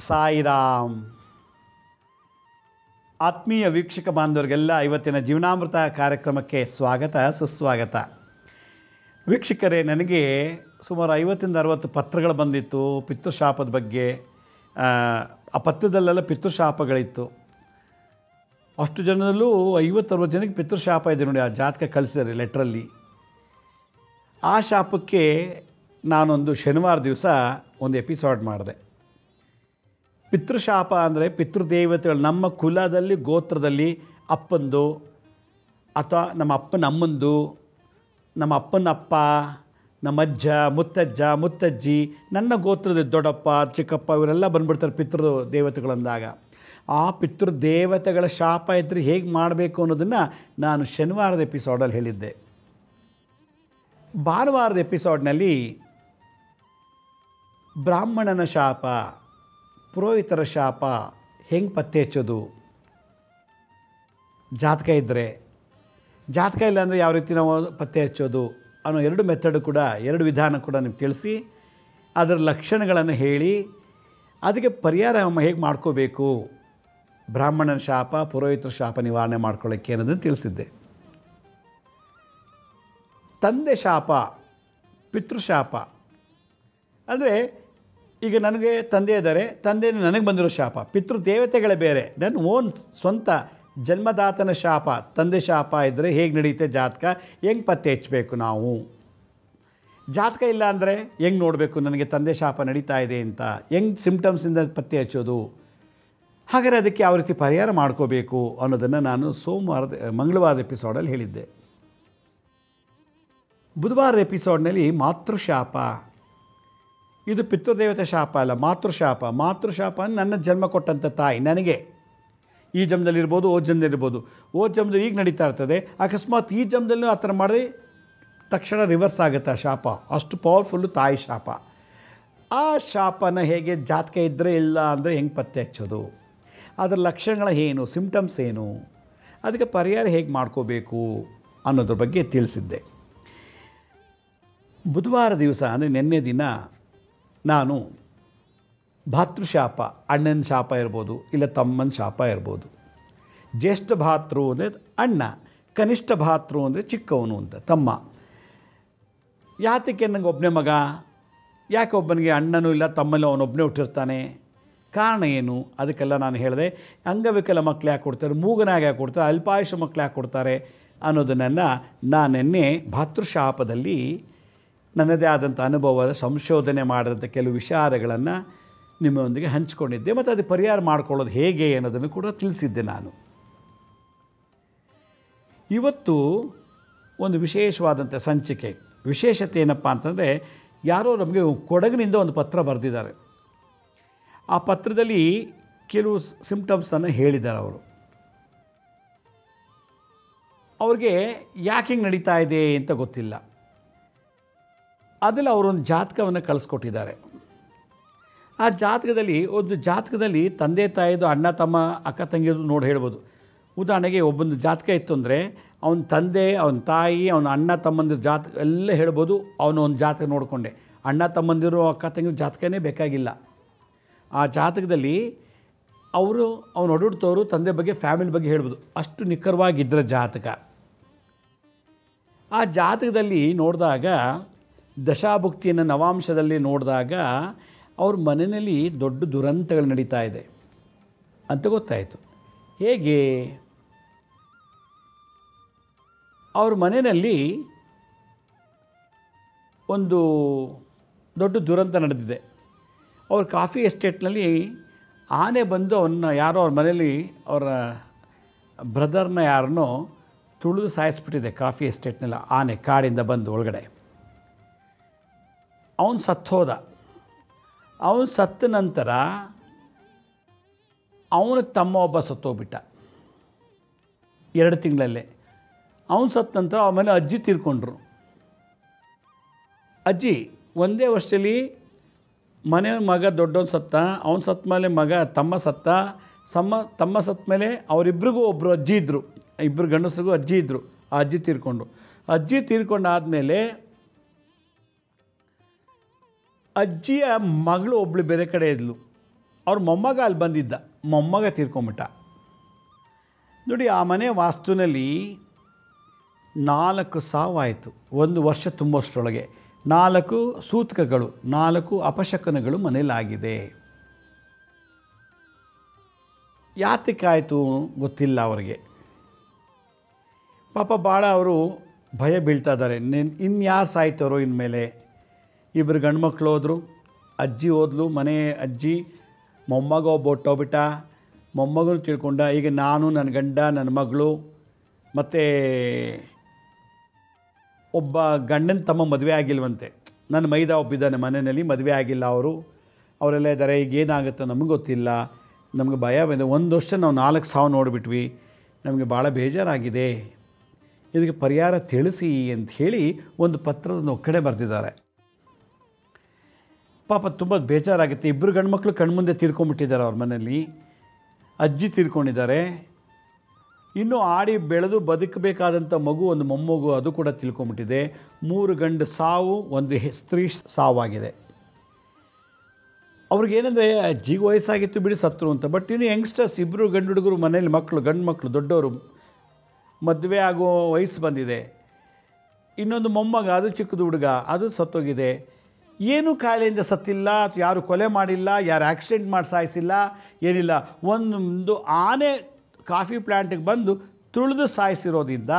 ಸಾಯಿರಾಮ್ ಆತ್ಮೀಯ ವೀಕ್ಷಕ ಬಾಂಧವರಿಗೆಲ್ಲ ಇವತ್ತಿನ ಜೀವನಾಮೃತ ಕಾರ್ಯಕ್ರಮಕ್ಕೆ ಸ್ವಾಗತ ಸುಸ್ವಾಗತ ವೀಕ್ಷಕರೇ ನನಗೆ ಸುಮಾರು ಐವತ್ತಿಂದ ಅರವತ್ತು ಪತ್ರಗಳು ಬಂದಿತ್ತು ಪಿತೃಶಾಪದ ಬಗ್ಗೆ ಆ, ಆ ಪತ್ರದಲ್ಲೆಲ್ಲ ಪಿತೃಶಾಪಗಳಿತ್ತು ಅಷ್ಟು ಜನರಲ್ಲೂ ಐವತ್ತರವತ್ತು ಜನಕ್ಕೆ ಪಿತೃಶಾಪ ಇದೆ ನೋಡಿ ಆ ಜಾತಕ ಕಳಿಸಿದ್ದಾರೆ ಲೆಟ್ರಲ್ಲಿ ಆ ಶಾಪಕ್ಕೆ ನಾನೊಂದು ಶನಿವಾರ ದಿವಸ ಒಂದು ಎಪಿಸೋಡ್ ಮಾಡಿದೆ ಪಿತೃಶಾಪ ಅಂದರೆ ಪಿತೃದೇವತೆಗಳು ನಮ್ಮ ಕುಲದಲ್ಲಿ ಗೋತ್ರದಲ್ಲಿ ಅಪ್ಪಂದು ಅಥವಾ ನಮ್ಮ ಅಪ್ಪನ ಅಮ್ಮಂದು ನಮ್ಮ ಅಪ್ಪನ ಅಪ್ಪ ನಮ್ಮ ಅಜ್ಜ ಮುತ್ತಜ್ಜ ಮುತ್ತಜ್ಜಿ ನನ್ನ ಗೋತ್ರದ ದೊಡ್ಡಪ್ಪ ಚಿಕ್ಕಪ್ಪ ಇವರೆಲ್ಲ ಬಂದ್ಬಿಡ್ತಾರೆ ಪಿತೃ ದೇವತೆಗಳಂದಾಗ ಆ ಪಿತೃ ದೇವತೆಗಳ ಶಾಪ ಇದ್ದರೆ ಹೇಗೆ ಮಾಡಬೇಕು ಅನ್ನೋದನ್ನು ನಾನು ಶನಿವಾರದ ಎಪಿಸೋಡಲ್ಲಿ ಹೇಳಿದ್ದೆ ಭಾನುವಾರದ ಎಪಿಸೋಡ್ನಲ್ಲಿ ಬ್ರಾಹ್ಮಣನ ಶಾಪ ಪುರೋಹಿತರ ಶಾಪ ಹೆಂಗೆ ಪತ್ತೆ ಹಚ್ಚೋದು ಜಾತಕ ಇದ್ದರೆ ಜಾತಕ ಇಲ್ಲ ಅಂದರೆ ಯಾವ ರೀತಿ ನಾವು ಪತ್ತೆ ಹಚ್ಚೋದು ಅನ್ನೋ ಎರಡು ಮೆಥಡ್ ಕೂಡ ಎರಡು ವಿಧಾನ ಕೂಡ ನಿಮ್ಗೆ ತಿಳಿಸಿ ಅದರ ಲಕ್ಷಣಗಳನ್ನು ಹೇಳಿ ಅದಕ್ಕೆ ಪರಿಹಾರ ಹೇಗೆ ಮಾಡ್ಕೋಬೇಕು ಬ್ರಾಹ್ಮಣನ ಶಾಪ ಪುರೋಹಿತರ ಶಾಪ ನಿವಾರಣೆ ಮಾಡ್ಕೊಳ್ಳೋಕ್ಕೆ ಅನ್ನೋದನ್ನು ತಿಳಿಸಿದ್ದೆ ತಂದೆ ಶಾಪ ಪಿತೃಶಾಪ ಅಂದರೆ ಈಗ ನನಗೆ ತಂದೆ ಇದ್ದಾರೆ ತಂದೆ ನನಗೆ ಬಂದಿರೋ ಶಾಪ ಪಿತೃ ದೇವತೆಗಳೇ ಬೇರೆ ನನ್ನ ಓನ್ ಸ್ವಂತ ಜನ್ಮದಾತನ ಶಾಪ ತಂದೆ ಶಾಪ ಇದ್ದರೆ ಹೇಗೆ ನಡೆಯುತ್ತೆ ಜಾತಕ ಹೆಂಗೆ ಪತ್ತೆ ಹಚ್ಚಬೇಕು ನಾವು ಜಾತಕ ಇಲ್ಲ ಅಂದರೆ ಹೆಂಗೆ ನೋಡಬೇಕು ನನಗೆ ತಂದೆ ಶಾಪ ನಡೀತಾ ಇದೆ ಅಂತ ಹೆಂಗೆ ಸಿಮ್ಟಮ್ಸಿಂದ ಪತ್ತೆ ಹಚ್ಚೋದು ಹಾಗಾದರೆ ಅದಕ್ಕೆ ಯಾವ ರೀತಿ ಪರಿಹಾರ ಮಾಡ್ಕೋಬೇಕು ಅನ್ನೋದನ್ನು ನಾನು ಸೋಮವಾರದ ಮಂಗಳವಾರದ ಎಪಿಸೋಡಲ್ಲಿ ಹೇಳಿದ್ದೆ ಬುಧವಾರದ ಎಪಿಸೋಡ್ನಲ್ಲಿ ಮಾತೃಶಾಪ ಇದು ಪಿತೃದೇವತೆ ಶಾಪ ಅಲ್ಲ ಮಾತೃಶಾಪ ಮಾತೃಶಾಪ ಅಂದ್ರೆ ನನ್ನ ಜನ್ಮ ಕೊಟ್ಟಂಥ ತಾಯಿ ನನಗೆ ಈ ಜನ್ಮದಲ್ಲಿರ್ಬೋದು ಓ ಜನ್ಮದಲ್ಲಿರ್ಬೋದು ಓ ಜನ್ಮದಲ್ಲಿ ಈಗ ನಡೀತಾ ಇರ್ತದೆ ಅಕಸ್ಮಾತ್ ಈ ಜನ್ಮದಲ್ಲೂ ಆ ಥರ ಮಾಡಿ ತಕ್ಷಣ ರಿವರ್ಸ್ ಆಗುತ್ತೆ ಆ ಶಾಪ ಅಷ್ಟು ಪವರ್ಫುಲ್ಲು ತಾಯಿ ಶಾಪ ಆ ಶಾಪನ ಹೇಗೆ ಜಾತಕ ಇದ್ದರೆ ಇಲ್ಲ ಅಂದರೆ ಹೆಂಗೆ ಪತ್ತೆ ಹಚ್ಚೋದು ಅದರ ಲಕ್ಷಣಗಳ ಏನು ಸಿಮ್ಟಮ್ಸ್ ಏನು ಅದಕ್ಕೆ ಪರಿಹಾರ ಹೇಗೆ ಮಾಡ್ಕೋಬೇಕು ಅನ್ನೋದ್ರ ಬಗ್ಗೆ ತಿಳಿಸಿದ್ದೆ ಬುಧವಾರ ದಿವಸ ಅಂದರೆ ನಿನ್ನೆ ದಿನ ನಾನು ಭಾತೃಶಾಪ ಅಣ್ಣನ ಶಾಪ ಇರ್ಬೋದು ಇಲ್ಲ ತಮ್ಮನ ಶಾಪ ಇರ್ಬೋದು ಜ್ಯೇಷ್ಠ ಭಾತೃ ಅಂದರೆ ಅಣ್ಣ ಕನಿಷ್ಠ ಭಾತೃ ಅಂದರೆ ಚಿಕ್ಕವನು ಅಂತ ತಮ್ಮ ಯಾತಕ್ಕೆ ನನಗೆ ಒಬ್ಬನೇ ಮಗ ಯಾಕೆ ಒಬ್ಬನಿಗೆ ಅಣ್ಣನೂ ಇಲ್ಲ ತಮ್ಮಲ್ಲಿ ಅವನೊಬ್ಬನೇ ಹುಟ್ಟಿರ್ತಾನೆ ಕಾರಣ ಏನು ಅದಕ್ಕೆಲ್ಲ ನಾನು ಹೇಳಿದೆ ಅಂಗವಿಕಲ ಮಕ್ಳು ಯಾಕೆ ಕೊಡ್ತಾರೆ ಮೂಗನಾಗ ಯಾಕೆ ಕೊಡ್ತಾರೆ ಅಲ್ಪಾಯುಷ ಮಕ್ಳು ಯಾಕೆ ಕೊಡ್ತಾರೆ ಅನ್ನೋದನ್ನೆಲ್ಲ ನಾನು ನಿನ್ನೆ ಭಾತೃಶಾಪದಲ್ಲಿ ನನ್ನದೇ ಆದಂಥ ಅನುಭವದ ಸಂಶೋಧನೆ ಮಾಡಿದಂಥ ಕೆಲವು ವಿಚಾರಗಳನ್ನು ನಿಮ್ಮೊಂದಿಗೆ ಹಂಚಿಕೊಂಡಿದ್ದೆ ಮತ್ತು ಅದು ಪರಿಹಾರ ಮಾಡ್ಕೊಳ್ಳೋದು ಹೇಗೆ ಅನ್ನೋದನ್ನು ಕೂಡ ತಿಳಿಸಿದ್ದೆ ನಾನು ಇವತ್ತು ಒಂದು ವಿಶೇಷವಾದಂಥ ಸಂಚಿಕೆ ವಿಶೇಷತೆ ಏನಪ್ಪ ಅಂತಂದರೆ ಯಾರೋ ನಮಗೆ ಕೊಡಗಿನಿಂದ ಒಂದು ಪತ್ರ ಬರೆದಿದ್ದಾರೆ ಆ ಪತ್ರದಲ್ಲಿ ಕೆಲವು ಸಿಮ್ಟಮ್ಸನ್ನು ಹೇಳಿದ್ದಾರೆ ಅವರು ಅವ್ರಿಗೆ ಯಾಕೆ ಹಿಂಗೆ ನಡೀತಾ ಇದೆ ಅಂತ ಗೊತ್ತಿಲ್ಲ ಅದರಲ್ಲಿ ಅವರೊಂದು ಜಾತಕವನ್ನು ಕಳಿಸ್ಕೊಟ್ಟಿದ್ದಾರೆ ಆ ಜಾತಕದಲ್ಲಿ ಒಂದು ಜಾತಕದಲ್ಲಿ ತಂದೆ ತಾಯಿದು ಅಣ್ಣ ತಮ್ಮ ಅಕ್ಕ ತಂಗಿಯದು ನೋಡಿ ಹೇಳ್ಬೋದು ಉದಾಹರಣೆಗೆ ಒಬ್ಬೊಂದು ಜಾತಕ ಇತ್ತು ಅಂದರೆ ಅವನ ತಂದೆ ಅವನ ತಾಯಿ ಅವನ ಅಣ್ಣ ತಮ್ಮಂದಿರ ಜಾತಕ ಎಲ್ಲ ಹೇಳ್ಬೋದು ಅವನು ಒಂದು ಜಾತಕ ನೋಡಿಕೊಂಡೆ ಅಣ್ಣ ತಮ್ಮಂದಿರು ಅಕ್ಕ ತಂಗಿರ ಜಾತಕನೇ ಬೇಕಾಗಿಲ್ಲ ಆ ಜಾತಕದಲ್ಲಿ ಅವರು ಅವನು ಒಡಹುಡ್ತವರು ತಂದೆ ಬಗ್ಗೆ ಫ್ಯಾಮಿಲಿ ಬಗ್ಗೆ ಹೇಳ್ಬೋದು ಅಷ್ಟು ನಿಖರವಾಗಿದ್ದರ ಜಾತಕ ಆ ಜಾತಕದಲ್ಲಿ ನೋಡಿದಾಗ ದಶಾಭುಕ್ತಿಯನ್ನು ನವಾಂಶದಲ್ಲಿ ನೋಡಿದಾಗ ಅವ್ರ ಮನೆಯಲ್ಲಿ ದೊಡ್ಡ ದುರಂತಗಳು ನಡೀತಾ ಇದೆ ಅಂತ ಗೊತ್ತಾಯಿತು ಹೇಗೆ ಅವ್ರ ಮನೆಯಲ್ಲಿ ಒಂದು ದೊಡ್ಡ ದುರಂತ ನಡೆದಿದೆ ಅವ್ರ ಕಾಫಿ ಎಸ್ಟೇಟ್ನಲ್ಲಿ ಆನೆ ಬಂದು ಅವನ್ನ ಯಾರೋ ಅವ್ರ ಮನೇಲಿ ಅವರ ಬ್ರದರ್ನ ಯಾರನ್ನೋ ತುಳಿದು ಸಾಯಿಸ್ಬಿಟ್ಟಿದೆ ಕಾಫಿ ಎಸ್ಟೇಟ್ನೆಲ್ಲ ಆನೆ ಕಾಡಿಂದ ಬಂದು ಒಳಗಡೆ ಅವನು ಸತ್ತೋದ ಅವನು ಸತ್ತ ನಂತರ ಅವನ ತಮ್ಮ ಒಬ್ಬ ಸತ್ತೋಗ್ಬಿಟ್ಟ ಎರಡು ತಿಂಗಳಲ್ಲೇ ಅವನು ಸತ್ತ ನಂತರ ಆಮೇಲೆ ಅಜ್ಜಿ ತೀರ್ಕೊಂಡ್ರು ಅಜ್ಜಿ ಒಂದೇ ವರ್ಷದಲ್ಲಿ ಮನೆ ಮಗ ದೊಡ್ಡವನು ಸತ್ತ ಅವನು ಸತ್ತ ಮೇಲೆ ಮಗ ತಮ್ಮ ಸತ್ತ ಸಮ್ಮ ತಮ್ಮ ಸತ್ತ ಮೇಲೆ ಅವರಿಬ್ಬರಿಗೂ ಒಬ್ಬರು ಅಜ್ಜಿ ಇದ್ದರು ಇಬ್ಬರು ಗಂಡಸ್ರಿಗೂ ಅಜ್ಜಿ ಇದ್ದರು ಆ ಅಜ್ಜಿ ತೀರ್ಕೊಂಡು ಅಜ್ಜಿ ತೀರ್ಕೊಂಡಾದಮೇಲೆ ಅಜ್ಜಿಯ ಮಗಳು ಒಬ್ಳು ಬೇರೆ ಕಡೆ ಇದ್ಲು ಅವ್ರ ಮೊಮ್ಮಗ ಅಲ್ಲಿ ಬಂದಿದ್ದ ಮೊಮ್ಮಗ ತೀರ್ಕೊಂಬಿಟ್ಟ ನೋಡಿ ಆ ಮನೆ ವಾಸ್ತುನಲ್ಲಿ ನಾಲ್ಕು ಸಾವಾಯಿತು ಒಂದು ವರ್ಷ ತುಂಬುವಷ್ಟರೊಳಗೆ ನಾಲ್ಕು ಸೂತಕಗಳು ನಾಲ್ಕು ಅಪಶಕನಗಳು ಮನೇಲಾಗಿದೆ ಯಾತಕ್ಕಾಯಿತು ಗೊತ್ತಿಲ್ಲ ಅವರಿಗೆ ಪಾಪ ಭಾಳ ಅವರು ಭಯ ಬೀಳ್ತಾ ಇದ್ದಾರೆ ನಿನ್ ಇನ್ಯಾರು ಸಾಯ್ತಾರೋ ಇನ್ಮೇಲೆ ಇಬ್ಬರು ಗಂಡು ಮಕ್ಕಳು ಹೋದರು ಅಜ್ಜಿ ಹೋದ್ಲು ಮನೆ ಅಜ್ಜಿ ಮೊಮ್ಮಗ ಒಬ್ಬ ಹೊಟ್ಟೋಗ್ಬಿಟ್ಟ ಮೊಮ್ಮಗನು ತಿಳ್ಕೊಂಡ ಈಗ ನಾನು ನನ್ನ ಗಂಡ ನನ್ನ ಮಗಳು ಮತ್ತು ಒಬ್ಬ ಗಂಡನ ತಮ್ಮ ಮದುವೆ ಆಗಿಲ್ವಂತೆ ನನ್ನ ಮೈದ ಒಬ್ಬಿದ್ದಾನೆ ಮನೆಯಲ್ಲಿ ಮದುವೆ ಆಗಿಲ್ಲ ಅವರು ಅವರೆಲ್ಲ ಇದ್ದಾರೆ ಈಗ ಏನಾಗುತ್ತೋ ನಮಗೆ ಗೊತ್ತಿಲ್ಲ ನಮಗೆ ಭಯ ಬಂದೆ ಒಂದು ವರ್ಷ ನಾವು ನಾಲ್ಕು ಸಾವು ನೋಡಿಬಿಟ್ವಿ ನಮಗೆ ಭಾಳ ಬೇಜಾರಾಗಿದೆ ಇದಕ್ಕೆ ಪರಿಹಾರ ತಿಳಿಸಿ ಅಂತ ಹೇಳಿ ಒಂದು ಪತ್ರದ ಒಕ್ಕಡೆ ಬರೆದಿದ್ದಾರೆ ಪಾಪ ತುಂಬ ಬೇಜಾರಾಗುತ್ತೆ ಇಬ್ಬರು ಗಂಡ್ಮಕ್ಳು ಕಣ್ಮುಂದೆ ತೀರ್ಕೊಂಡ್ಬಿಟ್ಟಿದ್ದಾರೆ ಅವ್ರ ಮನೆಯಲ್ಲಿ ಅಜ್ಜಿ ತೀರ್ಕೊಂಡಿದ್ದಾರೆ ಇನ್ನು ಆಡಿ ಬೆಳೆದು ಬದುಕಬೇಕಾದಂಥ ಮಗು ಒಂದು ಮೊಮ್ಮಗು ಅದು ಕೂಡ ತಿಳ್ಕೊಂಬಿಟ್ಟಿದೆ ಮೂರು ಗಂಡು ಸಾವು ಒಂದು ಹೆ- ಸ್ತ್ರೀ ಸಾವಾಗಿದೆ ಅವ್ರಿಗೇನೆಂದರೆ ಅಜ್ಜಿಗೆ ವಯಸ್ಸಾಗಿತ್ತು ಬಿಡಿ ಸತ್ರು ಅಂತ ಬಟ್ ಇನ್ನು ಯಂಗ್ಸ್ಟರ್ಸ್ ಇಬ್ಬರು ಗಂಡು ಹುಡುಗರು ಮನೇಲಿ ಮಕ್ಕಳು ಗಂಡು ಮಕ್ಕಳು ದೊಡ್ಡವರು ಮದುವೆ ಆಗೋ ವಯಸ್ಸು ಬಂದಿದೆ ಇನ್ನೊಂದು ಮೊಮ್ಮಗ ಅದು ಚಿಕ್ಕದು ಹುಡುಗ ಅದು ಸತ್ತೋಗಿದೆ ಏನೂ ಕಾಯಿಲೆಯಿಂದ ಸತ್ತಿಲ್ಲ ಅಥವಾ ಯಾರು ಕೊಲೆ ಮಾಡಿಲ್ಲ ಯಾರು ಆಕ್ಸಿಡೆಂಟ್ ಮಾಡಿ ಸಾಯಿಸಿಲ್ಲ ಏನಿಲ್ಲ ಒಂದು ಆನೆ ಕಾಫಿ ಪ್ಲ್ಯಾಂಟಿಗೆ ಬಂದು ತುಳಿದು ಸಾಯಿಸಿರೋದ್ರಿಂದ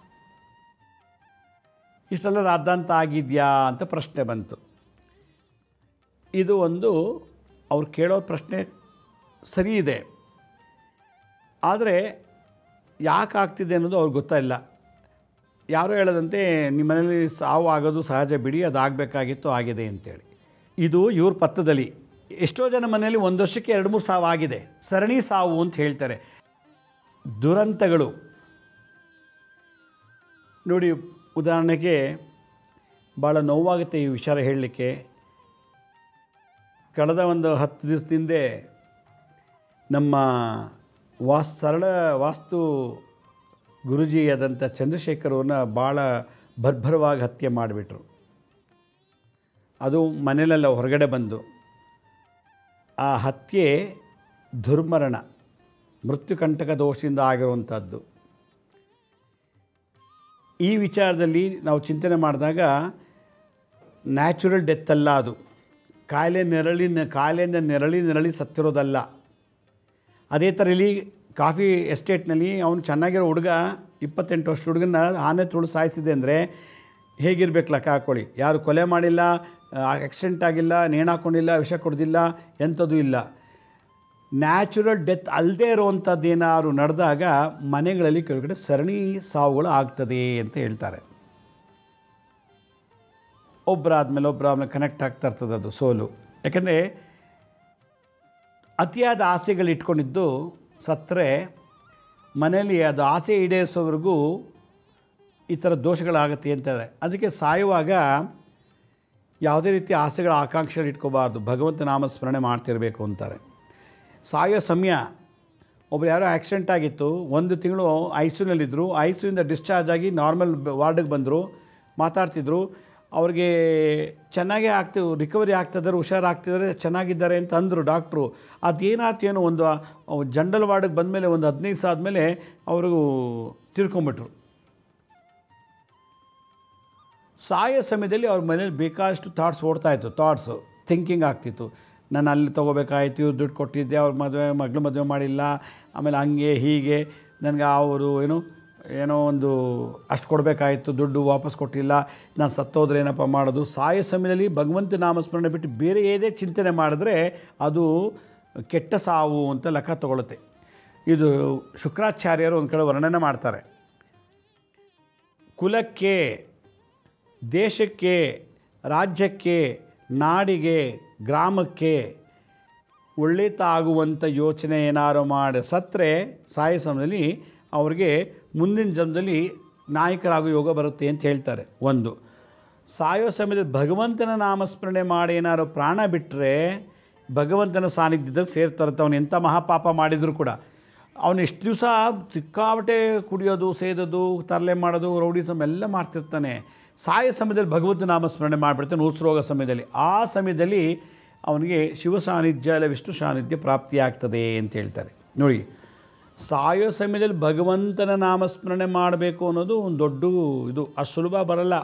ಇಷ್ಟೆಲ್ಲ ರಾದ್ದಾಂತ ಆಗಿದೆಯಾ ಅಂತ ಪ್ರಶ್ನೆ ಬಂತು ಇದು ಒಂದು ಅವ್ರು ಕೇಳೋ ಪ್ರಶ್ನೆ ಸರಿ ಇದೆ ಆದರೆ ಯಾಕೆ ಆಗ್ತಿದೆ ಅನ್ನೋದು ಅವ್ರಿಗೆ ಗೊತ್ತಾಯಿಲ್ಲ ಯಾರೋ ಹೇಳದಂತೆ ನಿಮ್ಮ ಮನೇಲಿ ಸಾವು ಆಗೋದು ಸಹಜ ಬಿಡಿ ಅದು ಆಗಬೇಕಾಗಿತ್ತು ಆಗಿದೆ ಅಂತೇಳಿ ಇದು ಇವ್ರ ಪತ್ರದಲ್ಲಿ ಎಷ್ಟೋ ಜನ ಮನೆಯಲ್ಲಿ ಒಂದು ವರ್ಷಕ್ಕೆ ಎರಡು ಮೂರು ಸಾವು ಆಗಿದೆ ಸರಣಿ ಸಾವು ಅಂತ ಹೇಳ್ತಾರೆ ದುರಂತಗಳು ನೋಡಿ ಉದಾಹರಣೆಗೆ ಭಾಳ ನೋವಾಗುತ್ತೆ ಈ ವಿಚಾರ ಹೇಳಲಿಕ್ಕೆ ಕಳೆದ ಒಂದು ಹತ್ತು ದಿವಸದಿಂದೆ ನಮ್ಮ ವಾಸ್ ಸರಳ ವಾಸ್ತು ಗುರುಜಿಯಾದಂಥ ಚಂದ್ರಶೇಖರ್ ಅವ್ರನ್ನ ಭಾಳ ಭರ್ಭರವಾಗಿ ಹತ್ಯೆ ಮಾಡಿಬಿಟ್ರು ಅದು ಮನೆಯಲ್ಲೆಲ್ಲ ಹೊರಗಡೆ ಬಂದು ಆ ಹತ್ಯೆ ದುರ್ಮರಣ ಮೃತ್ಯುಕಂಟಕ ದೋಷದಿಂದ ಆಗಿರುವಂಥದ್ದು ಈ ವಿಚಾರದಲ್ಲಿ ನಾವು ಚಿಂತನೆ ಮಾಡಿದಾಗ ನ್ಯಾಚುರಲ್ ಡೆತ್ ಅಲ್ಲ ಅದು ಕಾಯಿಲೆ ನೆರಳಿನ ಕಾಯಿಲೆಯಿಂದ ನೆರಳಿ ನೆರಳಿ ಸತ್ತಿರೋದಲ್ಲ ಅದೇ ಥರ ಇಲ್ಲಿ ಕಾಫಿ ಎಸ್ಟೇಟ್ನಲ್ಲಿ ಅವನು ಚೆನ್ನಾಗಿರೋ ಹುಡುಗ ಇಪ್ಪತ್ತೆಂಟು ವರ್ಷ ಹುಡುಗನ ಆನೆ ತುಳು ಸಾಯಿಸಿದೆ ಅಂದರೆ ಹೇಗಿರ್ಬೇಕು ಲೆಕ್ಕ ಹಾಕ್ಕೊಳ್ಳಿ ಯಾರು ಕೊಲೆ ಮಾಡಿಲ್ಲ ಆಕ್ಸಿಡೆಂಟ್ ಆಗಿಲ್ಲ ನೇಣು ಹಾಕ್ಕೊಂಡಿಲ್ಲ ವಿಷ ಕೊಡ್ದಿಲ್ಲ ಎಂಥದ್ದು ಇಲ್ಲ ನ್ಯಾಚುರಲ್ ಡೆತ್ ಅಲ್ಲದೆ ಇರುವಂಥದ್ದು ಏನಾದ್ರು ನಡೆದಾಗ ಮನೆಗಳಲ್ಲಿ ಕೆಳಗಡೆ ಸರಣಿ ಸಾವುಗಳು ಆಗ್ತದೆ ಅಂತ ಹೇಳ್ತಾರೆ ಒಬ್ಬರಾದ್ಮೇಲೆ ಒಬ್ಬರ ಆಮೇಲೆ ಕನೆಕ್ಟ್ ಆಗ್ತಾ ಇರ್ತದೆ ಅದು ಸೋಲು ಯಾಕಂದರೆ ಅತಿಯಾದ ಆಸೆಗಳು ಇಟ್ಕೊಂಡಿದ್ದು ಸತ್ತರೆ ಮನೆಯಲ್ಲಿ ಅದು ಆಸೆ ಈಡೇರಿಸೋವರೆಗೂ ಈ ಥರ ದೋಷಗಳಾಗತ್ತೆ ಅಂತಾರೆ ಅದಕ್ಕೆ ಸಾಯುವಾಗ ಯಾವುದೇ ರೀತಿ ಆಸೆಗಳ ಆಕಾಂಕ್ಷೆಗಳು ಇಟ್ಕೋಬಾರ್ದು ಭಗವಂತ ನಾಮಸ್ಮರಣೆ ಮಾಡ್ತಿರಬೇಕು ಅಂತಾರೆ ಸಾಯೋ ಸಮಯ ಒಬ್ರು ಯಾರೋ ಆಕ್ಸಿಡೆಂಟ್ ಆಗಿತ್ತು ಒಂದು ತಿಂಗಳು ಐ ಸಿಯುನಲ್ಲಿದ್ದರು ಐ ಸಿಯಿಂದ ಡಿಸ್ಚಾರ್ಜ್ ಆಗಿ ನಾರ್ಮಲ್ ವಾರ್ಡಿಗೆ ಬಂದರು ಮಾತಾಡ್ತಿದ್ರು ಅವ್ರಿಗೆ ಚೆನ್ನಾಗೇ ಆಗ್ತಿ ರಿಕವರಿ ಆಗ್ತಿದ್ದಾರೆ ಹುಷಾರಾಗ್ತಿದ್ದಾರೆ ಚೆನ್ನಾಗಿದ್ದಾರೆ ಅಂತ ಅಂದರು ಡಾಕ್ಟ್ರು ಅದೇನಾಯ್ತು ಏನೋ ಒಂದು ಜನರಲ್ ವಾರ್ಡಿಗೆ ಬಂದಮೇಲೆ ಒಂದು ಹದಿನೈದು ಸಾವಿರ ಆದಮೇಲೆ ಅವರು ತಿರ್ಕೊಂಬಿಟ್ರು ಸಾಯೋ ಸಮಯದಲ್ಲಿ ಅವ್ರ ಮನೇಲಿ ಬೇಕಾದಷ್ಟು ಥಾಟ್ಸ್ ಓಡ್ತಾಯಿತ್ತು ಥಾಟ್ಸು ಥಿಂಕಿಂಗ್ ಆಗ್ತಿತ್ತು ನಾನು ಅಲ್ಲಿ ತೊಗೋಬೇಕಾಯ್ತು ಇವ್ರು ದುಡ್ಡು ಕೊಟ್ಟಿದ್ದೆ ಅವ್ರ ಮದುವೆ ಮಗಳು ಮದುವೆ ಮಾಡಿಲ್ಲ ಆಮೇಲೆ ಹಂಗೆ ಹೀಗೆ ನನಗೆ ಅವರು ಏನು ಏನೋ ಒಂದು ಅಷ್ಟು ಕೊಡಬೇಕಾಯಿತು ದುಡ್ಡು ವಾಪಸ್ ಕೊಟ್ಟಿಲ್ಲ ನಾನು ಸತ್ತೋದ್ರೆ ಏನಪ್ಪ ಮಾಡೋದು ಸಾಯೋ ಸಮಯದಲ್ಲಿ ಭಗವಂತ ನಾಮಸ್ಮರಣೆ ಬಿಟ್ಟು ಬೇರೆ ಏದೇ ಚಿಂತನೆ ಮಾಡಿದ್ರೆ ಅದು ಕೆಟ್ಟ ಸಾವು ಅಂತ ಲೆಕ್ಕ ತಗೊಳುತ್ತೆ ಇದು ಶುಕ್ರಾಚಾರ್ಯರು ಒಂದು ಕಡೆ ವರ್ಣನೆ ಮಾಡ್ತಾರೆ ಕುಲಕ್ಕೆ ದೇಶಕ್ಕೆ ರಾಜ್ಯಕ್ಕೆ ನಾಡಿಗೆ ಗ್ರಾಮಕ್ಕೆ ಒಳ್ಳೆತಾಗುವಂಥ ಯೋಚನೆ ಏನಾರು ಮಾಡಿ ಸತ್ತರೆ ಸಾಯೋ ಸಮಯದಲ್ಲಿ ಅವ್ರಿಗೆ ಮುಂದಿನ ಜನ್ಮದಲ್ಲಿ ನಾಯಕರಾಗೋ ಯೋಗ ಬರುತ್ತೆ ಅಂತ ಹೇಳ್ತಾರೆ ಒಂದು ಸಾಯೋ ಸಮಯದಲ್ಲಿ ಭಗವಂತನ ನಾಮಸ್ಮರಣೆ ಮಾಡಿ ಏನಾರು ಪ್ರಾಣ ಬಿಟ್ಟರೆ ಭಗವಂತನ ಸಾನ್ನಿಧ್ಯದಲ್ಲಿ ಸೇರ್ತಾರಂತ ಅವನು ಎಂಥ ಮಹಾಪಾಪ ಮಾಡಿದರೂ ಕೂಡ ಅವನು ಎಷ್ಟು ದಿವಸ ಸಿಕ್ಕಾಬಟ್ಟೆ ಕುಡಿಯೋದು ಸೇದೋದು ತರಲೆ ಮಾಡೋದು ರೌಡಿಸಮ್ ಎಲ್ಲ ಮಾಡ್ತಿರ್ತಾನೆ ಸಾಯೋ ಸಮಯದಲ್ಲಿ ಭಗವಂತ ನಾಮಸ್ಮರಣೆ ಮಾಡಿಬಿಡ್ತಾನೆ ಉಸಿರೋಗೋ ಸಮಯದಲ್ಲಿ ಆ ಸಮಯದಲ್ಲಿ ಅವನಿಗೆ ಶಿವ ಸಾನ್ನಿಧ್ಯ ಅಲ್ಲ ವಿಷ್ಣು ಸಾನ್ನಿಧ್ಯ ಪ್ರಾಪ್ತಿಯಾಗ್ತದೆ ಅಂತ ಹೇಳ್ತಾರೆ ನೋಡಿ ಸಾಯೋ ಸಮಯದಲ್ಲಿ ಭಗವಂತನ ನಾಮಸ್ಮರಣೆ ಮಾಡಬೇಕು ಅನ್ನೋದು ಒಂದು ದೊಡ್ಡ ಇದು ಅಷ್ಟು ಸುಲಭ ಬರಲ್ಲ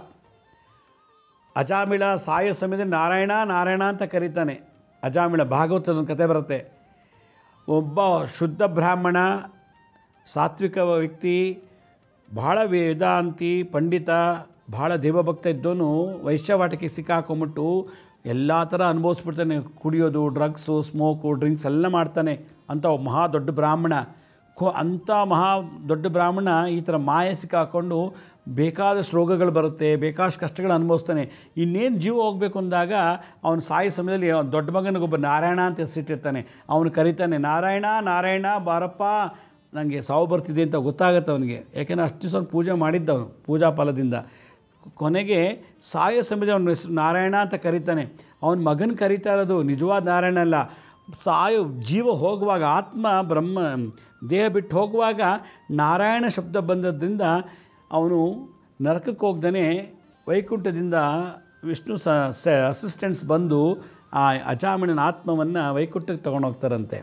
ಅಜಾಮಿಳ ಸಾಯೋ ಸಮಯದಲ್ಲಿ ನಾರಾಯಣ ನಾರಾಯಣ ಅಂತ ಕರೀತಾನೆ ಅಜಾಮಿಳ ಭಾಗವತದ ಕತೆ ಬರುತ್ತೆ ಒಬ್ಬ ಶುದ್ಧ ಬ್ರಾಹ್ಮಣ ಸಾತ್ವಿಕ ವ್ಯಕ್ತಿ ಬಹಳ ವೇದಾಂತಿ ಪಂಡಿತ ಬಹಳ ದೇವಭಕ್ತ ಇದ್ದವನು ವೈಶ್ಯವಾಟಕ್ಕೆ ಸಿಕ್ಕಾಕೊಂಬಿಟ್ಟು ಎಲ್ಲ ಥರ ಅನುಭವಿಸ್ಬಿಡ್ತಾನೆ ಕುಡಿಯೋದು ಡ್ರಗ್ಸು ಸ್ಮೋಕು ಡ್ರಿಂಕ್ಸ್ ಎಲ್ಲ ಮಾಡ್ತಾನೆ ಅಂತ ಒಬ್ಬ ಮಹಾ ದೊಡ್ಡ ಬ್ರಾಹ್ಮಣ ಕೊ ಅಂಥ ಮಹಾ ದೊಡ್ಡ ಬ್ರಾಹ್ಮಣ ಈ ಥರ ಮಾಯ ಸಿಕ್ಕಾಕೊಂಡು ಬೇಕಾದಷ್ಟು ರೋಗಗಳು ಬರುತ್ತೆ ಬೇಕಾದಷ್ಟು ಕಷ್ಟಗಳು ಅನುಭವಿಸ್ತಾನೆ ಇನ್ನೇನು ಜೀವ ಹೋಗಬೇಕು ಅಂದಾಗ ಅವನು ಸಾಯೋ ಸಮಯದಲ್ಲಿ ಅವ್ನ ದೊಡ್ಡ ಮಗನಿಗೊಬ್ಬ ನಾರಾಯಣ ಅಂತ ಹೆಸರಿಟ್ಟಿರ್ತಾನೆ ಅವನು ಕರೀತಾನೆ ನಾರಾಯಣ ನಾರಾಯಣ ಬಾರಪ್ಪ ನನಗೆ ಸಾವು ಬರ್ತಿದೆ ಅಂತ ಗೊತ್ತಾಗತ್ತೆ ಅವನಿಗೆ ಯಾಕೆಂದರೆ ಅಷ್ಟು ದಿವಸ ಪೂಜೆ ಮಾಡಿದ್ದವನು ಪೂಜಾ ಫಲದಿಂದ ಕೊನೆಗೆ ಸಾಯೋ ಸಮಯದಲ್ಲಿ ಅವನ ಹೆಸರು ನಾರಾಯಣ ಅಂತ ಕರೀತಾನೆ ಅವನ ಮಗನ ಕರೀತಾ ಇರೋದು ನಿಜವಾದ ನಾರಾಯಣ ಅಲ್ಲ ಸಾಯೋ ಜೀವ ಹೋಗುವಾಗ ಆತ್ಮ ಬ್ರಹ್ಮ ದೇಹ ಬಿಟ್ಟು ಹೋಗುವಾಗ ನಾರಾಯಣ ಶಬ್ದ ಬಂದದ್ರಿಂದ ಅವನು ನರಕಕ್ಕೆ ಹೋಗ್ದೇ ವೈಕುಂಠದಿಂದ ವಿಷ್ಣು ಸ ಅಸಿಸ್ಟೆಂಟ್ಸ್ ಬಂದು ಆ ಅಜಾಮಿಣನ ಆತ್ಮವನ್ನು ವೈಕುಂಠಕ್ಕೆ ತೊಗೊಂಡೋಗ್ತಾರಂತೆ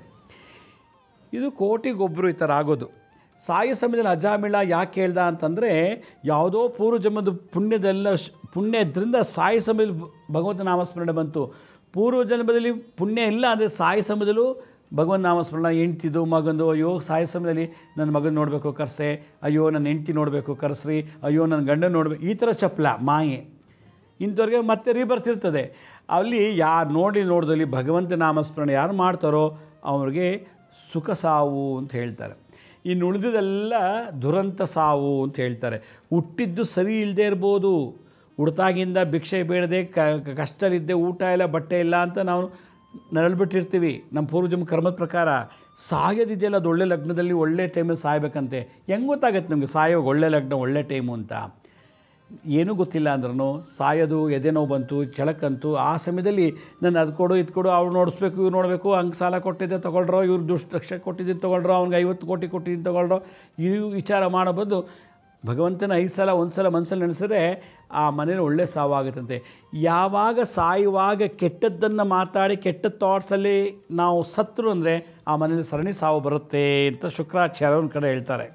ಇದು ಕೋಟಿಗೊಬ್ಬರು ಈ ಥರ ಆಗೋದು ಸಾಯ ಸಮಯದಲ್ಲಿ ಅಜಾಮಿಳ ಯಾಕೆ ಹೇಳ್ದ ಅಂತಂದರೆ ಯಾವುದೋ ಪೂರ್ವಜನ್ಮದ ಪುಣ್ಯದೆಲ್ಲ ಶ್- ಪುಣ್ಯ ಇದ್ರಿಂದ ಸಾಯ ಸಮಯದಲ್ಲಿ ಭ- ಭಗವಂತ ನಾಮಸ್ಮರಣೆ ಬಂತು ಪೂರ್ವ ಜನ್ಮದಲ್ಲಿ ಪುಣ್ಯ ಇಲ್ಲ ಅಂದರೆ ಸಾಯ ಸಮಯದಲ್ಲೂ ಭಗವಂತ ನಾಮಸ್ಮರಣ ಹೆಂಡ್ತಿದು ಮಗಂದು ಅಯ್ಯೋ ಸಾಯ ಸಮಯದಲ್ಲಿ ನನ್ನ ಮಗನ ನೋಡಬೇಕು ಕರ್ಸೆ ಅಯ್ಯೋ ನನ್ನ ಹೆಂಡ್ತಿ ನೋಡಬೇಕು ಕರ್ಸ್ರಿ ಅಯ್ಯೋ ನನ್ನ ಗಂಡನ ನೋಡಬೇಕು ಈ ಥರ ಚಪ್ಪಲ ಮಾಯೆ ಇಂಥವ್ರಿಗೆ ಮತ್ತೆ ರೀಬರ್ತ್ ಇರ್ತದೆ ಅಲ್ಲಿ ಯಾರು ನೋಡಿ ನೋಡಿದಲ್ಲಿ ಭಗವಂತ ನಾಮಸ್ಮರಣೆ ಯಾರು ಮಾಡ್ತಾರೋ ಅವ್ರಿಗೆ ಸುಖ ಸಾವು ಅಂತ ಹೇಳ್ತಾರೆ ಇನ್ನು ಉಳಿದಿದ್ದೆಲ್ಲ ದುರಂತ ಸಾವು ಅಂತ ಹೇಳ್ತಾರೆ ಹುಟ್ಟಿದ್ದು ಸರಿ ಇಲ್ಲದೆ ಇರ್ಬೋದು ಹುಡ್ತಾಗಿಂದ ಭಿಕ್ಷೆ ಬೇಡದೆ ಕ ಕಷ್ಟಲಿದ್ದೆ ಊಟ ಇಲ್ಲ ಬಟ್ಟೆ ಇಲ್ಲ ಅಂತ ನಾವು ನರಳ್ಬಿಟ್ಟಿರ್ತೀವಿ ನಮ್ಮ ಪೂರ್ವಜನ್ಮ ಕರ್ಮದ ಪ್ರಕಾರ ಸಾಯೋದಿದೆಯಲ್ಲ ಅದು ಒಳ್ಳೆ ಲಗ್ನದಲ್ಲಿ ಒಳ್ಳೆ ಟೈಮಲ್ಲಿ ಸಾಯ್ಬೇಕಂತೆ ಹೆಂಗೆ ಗೊತ್ತಾಗತ್ತೆ ನಮಗೆ ಸಾಯೋವಾಗ ಒಳ್ಳೆ ಲಗ್ನ ಒಳ್ಳೆ ಟೈಮು ಅಂತ ಏನೂ ಗೊತ್ತಿಲ್ಲ ಅಂದ್ರೂ ಸಾಯೋದು ಎದೆ ನೋವು ಬಂತು ಚಳಕಂತು ಆ ಸಮಯದಲ್ಲಿ ನಾನು ಅದು ಕೊಡು ಇದು ಕೊಡು ಅವ್ರು ನೋಡಿಸ್ಬೇಕು ಇವ್ರು ನೋಡಬೇಕು ಹಂಗೆ ಸಾಲ ಕೊಟ್ಟಿದ್ದೆ ತೊಗೊಳ್ರೋ ಇವ್ರು ದುಷ್ಟ ಲಕ್ಷ ಕೊಟ್ಟಿದ್ದೀನಿ ತೊಗೊಳ್ರೋ ಅವ್ನಿಗೆ ಐವತ್ತು ಕೋಟಿ ಕೊಟ್ಟಿದ್ದೀನಿ ತೊಗೊಳ್ರೋ ಈ ವಿಚಾರ ಮಾಡಬಹುದು ಭಗವಂತನ ಐದು ಸಲ ಒಂದು ಸಲ ಮನಸ್ಸಲ್ಲಿ ನೆನೆಸಿದ್ರೆ ಆ ಮನೇಲಿ ಒಳ್ಳೆ ಸಾವಾಗುತ್ತಂತೆ ಯಾವಾಗ ಸಾಯುವಾಗ ಕೆಟ್ಟದ್ದನ್ನು ಮಾತಾಡಿ ಕೆಟ್ಟ ಥಾಟ್ಸಲ್ಲಿ ನಾವು ಸತ್ರು ಅಂದರೆ ಆ ಮನೇಲಿ ಸರಣಿ ಸಾವು ಬರುತ್ತೆ ಅಂತ ಶುಕ್ರಾಚಾರ್ಯ ಒಂದು ಕಡೆ ಹೇಳ್ತಾರೆ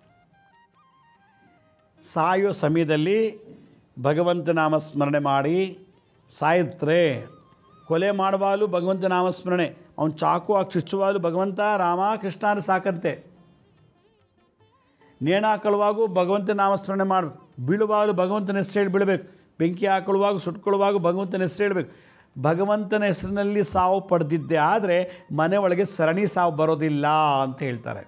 ಸಾಯೋ ಸಮಯದಲ್ಲಿ ಭಗವಂತ ನಾಮಸ್ಮರಣೆ ಮಾಡಿ ಸಾಯುತ್ರೆ ಕೊಲೆ ಮಾಡುವಾಗಲೂ ಭಗವಂತ ನಾಮಸ್ಮರಣೆ ಅವ್ನು ಚಾಕು ಹಾಕಿ ಚುಚ್ಚುವಾಗಲೂ ಭಗವಂತ ರಾಮ ಕೃಷ್ಣ ಅಂದ್ರೆ ಸಾಕಂತೆ ನೇಣು ಹಾಕೊಳ್ಳುವಾಗೂ ಭಗವಂತ ನಾಮಸ್ಮರಣೆ ಮಾಡಬೇಕು ಬೀಳುವಾಗಲೂ ಭಗವಂತನ ಹೆಸರು ಹೇಳಿ ಬೀಳಬೇಕು ಬೆಂಕಿ ಹಾಕೊಳ್ಳುವಾಗ ಸುಟ್ಕೊಳ್ಳುವಾಗ ಭಗವಂತನ ಹೆಸರು ಹೇಳಬೇಕು ಭಗವಂತನ ಹೆಸರಿನಲ್ಲಿ ಸಾವು ಪಡೆದಿದ್ದೆ ಆದರೆ ಮನೆ ಒಳಗೆ ಸರಣಿ ಸಾವು ಬರೋದಿಲ್ಲ ಅಂತ ಹೇಳ್ತಾರೆ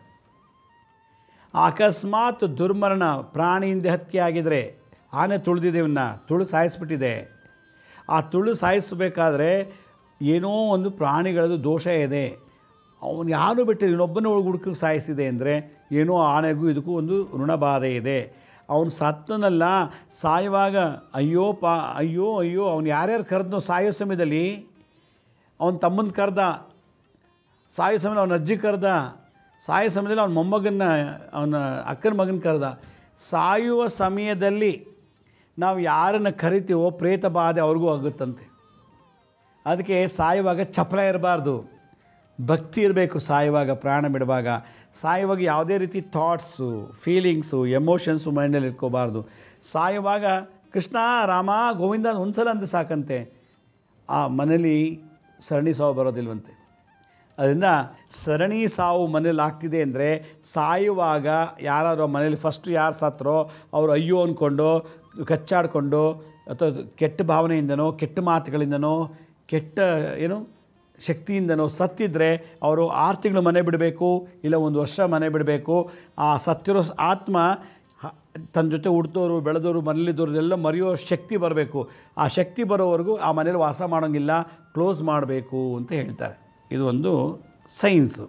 ಅಕಸ್ಮಾತ್ ದುರ್ಮರಣ ಪ್ರಾಣಿಯಿಂದ ಹತ್ಯೆ ಆಗಿದರೆ ಆನೆ ತುಳಿದಿದೆ ಇವನ್ನ ತುಳು ಸಾಯಿಸ್ಬಿಟ್ಟಿದೆ ಆ ತುಳು ಸಾಯಿಸಬೇಕಾದ್ರೆ ಏನೋ ಒಂದು ಪ್ರಾಣಿಗಳದ್ದು ದೋಷ ಇದೆ ಅವನು ಯಾರು ಬಿಟ್ಟಿಲ್ಲ ಇನ್ನೊಬ್ಬನ ಹುಡುಕ ಸಾಯಿಸಿದೆ ಅಂದರೆ ಏನೋ ಆನೆಗೂ ಇದಕ್ಕೂ ಒಂದು ಋಣಬಾಧೆ ಇದೆ ಅವನು ಸತ್ತನಲ್ಲ ಸಾಯುವಾಗ ಅಯ್ಯೋ ಪಾ ಅಯ್ಯೋ ಅಯ್ಯೋ ಅವ್ನು ಯಾರ್ಯಾರು ಕರೆದ್ನೋ ಸಾಯೋ ಸಮಯದಲ್ಲಿ ಅವನ ತಮ್ಮನ ಕರೆದ ಸಾಯೋ ಸಮಯದಲ್ಲಿ ಅವನ ಅಜ್ಜಿ ಕರೆದ ಸಾಯೋ ಸಮಯದಲ್ಲಿ ಅವನ ಮೊಮ್ಮಗನ್ನ ಅವನ ಅಕ್ಕನ ಮಗನ ಕರೆದ ಸಾಯುವ ಸಮಯದಲ್ಲಿ ನಾವು ಯಾರನ್ನು ಕರಿತೀವೋ ಪ್ರೇತ ಬಾಧೆ ಅವ್ರಿಗೂ ಆಗುತ್ತಂತೆ ಅದಕ್ಕೆ ಸಾಯುವಾಗ ಚಪಲ ಇರಬಾರ್ದು ಭಕ್ತಿ ಇರಬೇಕು ಸಾಯುವಾಗ ಪ್ರಾಣ ಬಿಡುವಾಗ ಸಾಯುವಾಗ ಯಾವುದೇ ರೀತಿ ಥಾಟ್ಸು ಫೀಲಿಂಗ್ಸು ಎಮೋಷನ್ಸು ಮೈಂಡಲ್ಲಿ ಇಟ್ಕೋಬಾರ್ದು ಸಾಯುವಾಗ ಕೃಷ್ಣ ರಾಮ ಗೋವಿಂದ ಒಂದು ಸಲ ಅಂತ ಸಾಕಂತೆ ಆ ಮನೇಲಿ ಸರಣಿ ಸಾವು ಬರೋದಿಲ್ವಂತೆ ಅದರಿಂದ ಸರಣಿ ಸಾವು ಮನೇಲಿ ಆಗ್ತಿದೆ ಅಂದರೆ ಸಾಯುವಾಗ ಯಾರಾದರೂ ಮನೇಲಿ ಫಸ್ಟು ಯಾರು ಸತ್ತರೋ ಅವರು ಅಯ್ಯೋ ಅಂದ್ಕೊಂಡು ಕಚ್ಚಾಡಿಕೊಂಡು ಅಥವಾ ಕೆಟ್ಟ ಭಾವನೆಯಿಂದನೋ ಕೆಟ್ಟ ಮಾತುಗಳಿಂದನೋ ಕೆಟ್ಟ ಏನು ಶಕ್ತಿಯಿಂದನೋ ಸತ್ತಿದ್ರೆ ಅವರು ಆರು ತಿಂಗಳು ಮನೆ ಬಿಡಬೇಕು ಇಲ್ಲ ಒಂದು ವರ್ಷ ಮನೆ ಬಿಡಬೇಕು ಆ ಸತ್ತಿರೋ ಆತ್ಮ ಹ- ತನ್ನ ಜೊತೆ ಹುಡ್ತೋರು ಬೆಳೆದವರು ಮನೇಲಿದ್ದವ್ರದೆಲ್ಲ ಮರೆಯೋ ಶಕ್ತಿ ಬರಬೇಕು ಆ ಶಕ್ತಿ ಬರೋವರೆಗೂ ಆ ಮನೇಲಿ ವಾಸ ಮಾಡೋಂಗಿಲ್ಲ ಕ್ಲೋಸ್ ಮಾಡಬೇಕು ಅಂತ ಹೇಳ್ತಾರೆ ಇದು ಒಂದು ಸೈನ್ಸು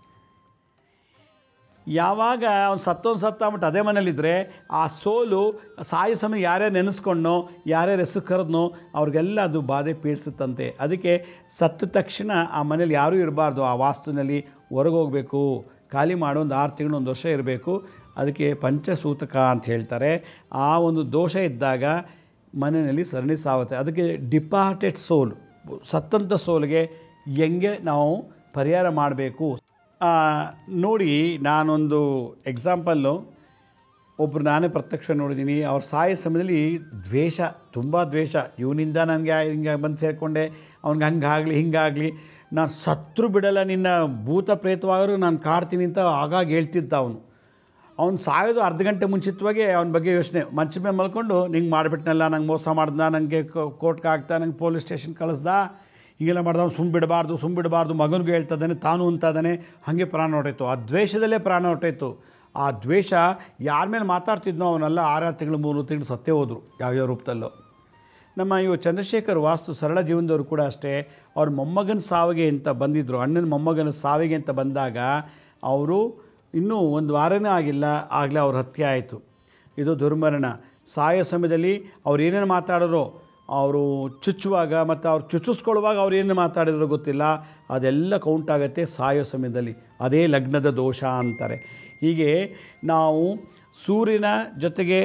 ಯಾವಾಗ ಅವ್ನು ಸತ್ತೊಂದು ಸತ್ತ ಅಂದ್ಬಿಟ್ಟು ಅದೇ ಮನೇಲಿದ್ದರೆ ಆ ಸೋಲು ಸಾಯೋ ಸಮಯ ಯಾರ್ಯಾರು ನೆನೆಸ್ಕೊಂಡೋ ಯಾರ್ಯಾರು ಹೆಸರು ಕರೆದ್ನೋ ಅವ್ರಿಗೆಲ್ಲ ಅದು ಬಾಧೆ ಪೀಡಿಸುತ್ತಂತೆ ಅದಕ್ಕೆ ಸತ್ತ ತಕ್ಷಣ ಆ ಮನೇಲಿ ಯಾರೂ ಇರಬಾರ್ದು ಆ ವಾಸ್ತುನಲ್ಲಿ ಹೊರಗೆ ಹೋಗಬೇಕು ಖಾಲಿ ಮಾಡೋ ಒಂದು ಆರು ತಿಂಗಳು ಒಂದು ವರ್ಷ ಇರಬೇಕು ಅದಕ್ಕೆ ಪಂಚಸೂತಕ ಅಂತ ಹೇಳ್ತಾರೆ ಆ ಒಂದು ದೋಷ ಇದ್ದಾಗ ಮನೆಯಲ್ಲಿ ಸರಣಿ ಸಾಗುತ್ತೆ ಅದಕ್ಕೆ ಡಿಪಾರ್ಟೆಡ್ ಸೋಲ್ ಸತ್ತಂಥ ಸೋಲಿಗೆ ಹೆಂಗೆ ನಾವು ಪರಿಹಾರ ಮಾಡಬೇಕು ಆ, ನೋಡಿ ನಾನೊಂದು ಎಕ್ಸಾಂಪಲ್ಲು ಒಬ್ಬರು ನಾನೇ ಪ್ರತ್ಯಕ್ಷ ನೋಡಿದ್ದೀನಿ ಅವ್ರ ಸಾಯೋ ಸಮಯದಲ್ಲಿ ದ್ವೇಷ ತುಂಬ ದ್ವೇಷ ಇವನಿಂದ ನನಗೆ ಹಿಂಗೆ ಬಂದು ಸೇರಿಕೊಂಡೆ ಅವ್ನಿಗೆ ಹಂಗಾಗಲಿ ಹಿಂಗಾಗಲಿ ನಾನು ಸತ್ರು ಬಿಡಲ್ಲ ನಿನ್ನ ಭೂತ ಪ್ರೇತವಾದರೂ ನಾನು ಕಾಡ್ತೀನಿ ಅಂತ ಆಗಾಗ ಹೇಳ್ತಿದ್ದ ಅವನು ಅವ್ನು ಸಾಯೋದು ಅರ್ಧ ಗಂಟೆ ಮುಂಚಿತವಾಗಿ ಅವನ ಬಗ್ಗೆ ಯೋಚನೆ ಮಂಚ ಮೇಲೆ ಮಲ್ಕೊಂಡು ನಿಂಗೆ ಮಾಡಿಬಿಟ್ನಲ್ಲ ನಂಗೆ ಮೋಸ ಮಾಡ್ದ ನನಗೆ ಕೋರ್ಟ್ಗೆ ಹಾಕ್ತಾ ನಂಗೆ ಪೊಲೀಸ್ ಸ್ಟೇಷನ್ ಕಳಿಸ್ದ ಹೀಗೆಲ್ಲ ಮಾಡ್ದ ಅವ್ನು ಸುಮ್ಮ ಬಿಡಬಾರ್ದು ಸುಮ್ಮ ಬಿಡಬಾರ್ದು ಮಗನಿಗೂ ಹೇಳ್ತದಾನೆ ತಾನು ಅಂತದಾನೆ ಹಾಗೆ ಪ್ರಾಣ ಹೊರಟೋಯ್ತು ಆ ದ್ವೇಷದಲ್ಲೇ ಪ್ರಾಣ ಹೊರಟೋಯ್ತು ಆ ದ್ವೇಷ ಯಾರ ಮೇಲೆ ಮಾತಾಡ್ತಿದ್ನೋ ಅವನೆಲ್ಲ ಆರಾರು ತಿಂಗಳು ಮೂರು ತಿಂಗಳು ಸತ್ತೇ ಹೋದರು ಯಾವ್ಯಾವ ರೂಪದಲ್ಲೋ ನಮ್ಮ ಇವು ಚಂದ್ರಶೇಖರ್ ವಾಸ್ತು ಸರಳ ಜೀವನದವರು ಕೂಡ ಅಷ್ಟೇ ಅವ್ರ ಮೊಮ್ಮಗನ ಸಾವಿಗೆ ಅಂತ ಬಂದಿದ್ದರು ಅಣ್ಣನ ಮೊಮ್ಮಗನ ಸಾವಿಗೆ ಅಂತ ಬಂದಾಗ ಅವರು ಇನ್ನೂ ಒಂದು ವಾರನೇ ಆಗಿಲ್ಲ ಆಗಲೇ ಅವ್ರ ಹತ್ಯೆ ಆಯಿತು ಇದು ದುರ್ಮರಣ ಸಾಯೋ ಸಮಯದಲ್ಲಿ ಅವ್ರು ಏನೇನು ಮಾತಾಡಿದ್ರು ಅವರು ಚುಚ್ಚುವಾಗ ಮತ್ತು ಅವ್ರು ಚುಚ್ಚಿಸ್ಕೊಳ್ಳುವಾಗ ಅವ್ರು ಏನು ಮಾತಾಡಿದ್ರು ಗೊತ್ತಿಲ್ಲ ಅದೆಲ್ಲ ಕೌಂಟ್ ಆಗುತ್ತೆ ಸಾಯೋ ಸಮಯದಲ್ಲಿ ಅದೇ ಲಗ್ನದ ದೋಷ ಅಂತಾರೆ ಹೀಗೆ ನಾವು ಸೂರ್ಯನ ಜೊತೆಗೆ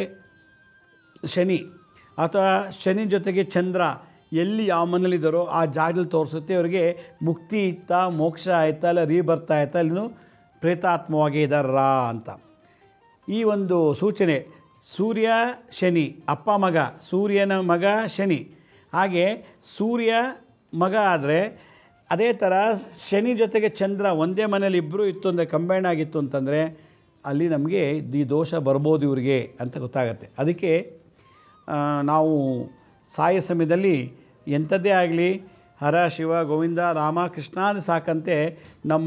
ಶನಿ ಅಥವಾ ಶನಿ ಜೊತೆಗೆ ಚಂದ್ರ ಎಲ್ಲಿ ಯಾವ ಮನೇಲಿದ್ದಾರೋ ಆ ಜಾಗದಲ್ಲಿ ತೋರಿಸುತ್ತೆ ಅವರಿಗೆ ಮುಕ್ತಿ ಇತ್ತಾ ಮೋಕ್ಷ ಆಯ್ತಾ ಇಲ್ಲ ರೀ ಬರ್ತಾ ಆಯ್ತಾ ಇನ್ನು ಪ್ರೇತಾತ್ಮವಾಗಿ ಇದ್ದಾರಾ ಅಂತ ಈ ಒಂದು ಸೂಚನೆ ಸೂರ್ಯ ಶನಿ ಅಪ್ಪ ಮಗ ಸೂರ್ಯನ ಮಗ ಶನಿ ಹಾಗೆ ಸೂರ್ಯ ಮಗ ಆದರೆ ಅದೇ ಥರ ಶನಿ ಜೊತೆಗೆ ಚಂದ್ರ ಒಂದೇ ಮನೇಲಿ ಇಬ್ಬರು ಇತ್ತು ಅಂದರೆ ಕಂಬೈನ್ ಆಗಿತ್ತು ಅಂತಂದರೆ ಅಲ್ಲಿ ನಮಗೆ ಈ ದೋಷ ಬರ್ಬೋದು ಇವ್ರಿಗೆ ಅಂತ ಗೊತ್ತಾಗತ್ತೆ ಅದಕ್ಕೆ ಆ, ನಾವು ಸಾಯೋ ಸಮಯದಲ್ಲಿ ಎಂಥದ್ದೇ ಆಗಲಿ ಹರ ಶಿವ ಗೋವಿಂದ ರಾಮ ಕೃಷ್ಣ ಅಂದ್ರೆ ಸಾಕಂತೆ ನಮ್ಮ